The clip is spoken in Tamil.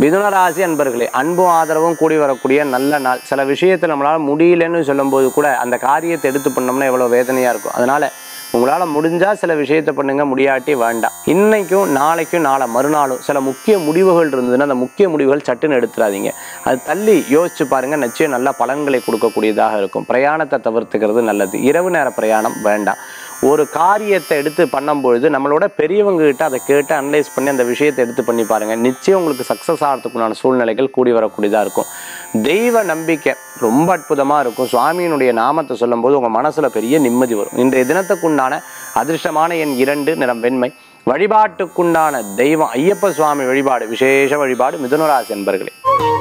மிதுன ராசி அன்பர்களே அன்பும் ஆதரவும் கூடி வரக்கூடிய நல்ல நாள் சில விஷயத்தில் நம்மளால் முடியலன்னு சொல்லும்போது கூட அந்த காரியத்தை எடுத்து பண்ணோம்னா எவ்வளோ வேதனையாக இருக்கும் அதனால உங்களால் முடிஞ்சால் சில விஷயத்தை பண்ணுங்க முடியாட்டி வேண்டாம் இன்னைக்கும் நாளைக்கும் நாளை மறுநாளும் சில முக்கிய முடிவுகள் இருந்ததுன்னா அந்த முக்கிய முடிவுகள் சட்டுன்னு எடுத்துடாதீங்க அது தள்ளி யோசிச்சு பாருங்க நிச்சயம் நல்ல பலன்களை கொடுக்கக்கூடியதாக இருக்கும் பிரயாணத்தை தவிர்த்துக்கிறது நல்லது இரவு நேர பிரயாணம் வேண்டாம் ஒரு காரியத்தை எடுத்து பண்ணும்பொழுது நம்மளோட பெரியவங்க கிட்ட அதை கேட்டு அனலைஸ் பண்ணி அந்த விஷயத்தை எடுத்து பண்ணி பாருங்க நிச்சயம் உங்களுக்கு சக்ஸஸ் ஆகிறதுக்குண்டான சூழ்நிலைகள் கூடி வரக்கூடியதாக இருக்கும் தெய்வ நம்பிக்கை ரொம்ப அற்புதமாக இருக்கும் சுவாமியினுடைய நாமத்தை சொல்லும்போது உங்கள் மனசில் பெரிய நிம்மதி வரும் இன்றைய தினத்துக்குண்டான அதிர்ஷ்டமான எண் இரண்டு நிறம் வெண்மை வழிபாட்டுக்குண்டான தெய்வம் ஐயப்ப சுவாமி வழிபாடு விசேஷ வழிபாடு மிதுனராசி என்பர்களே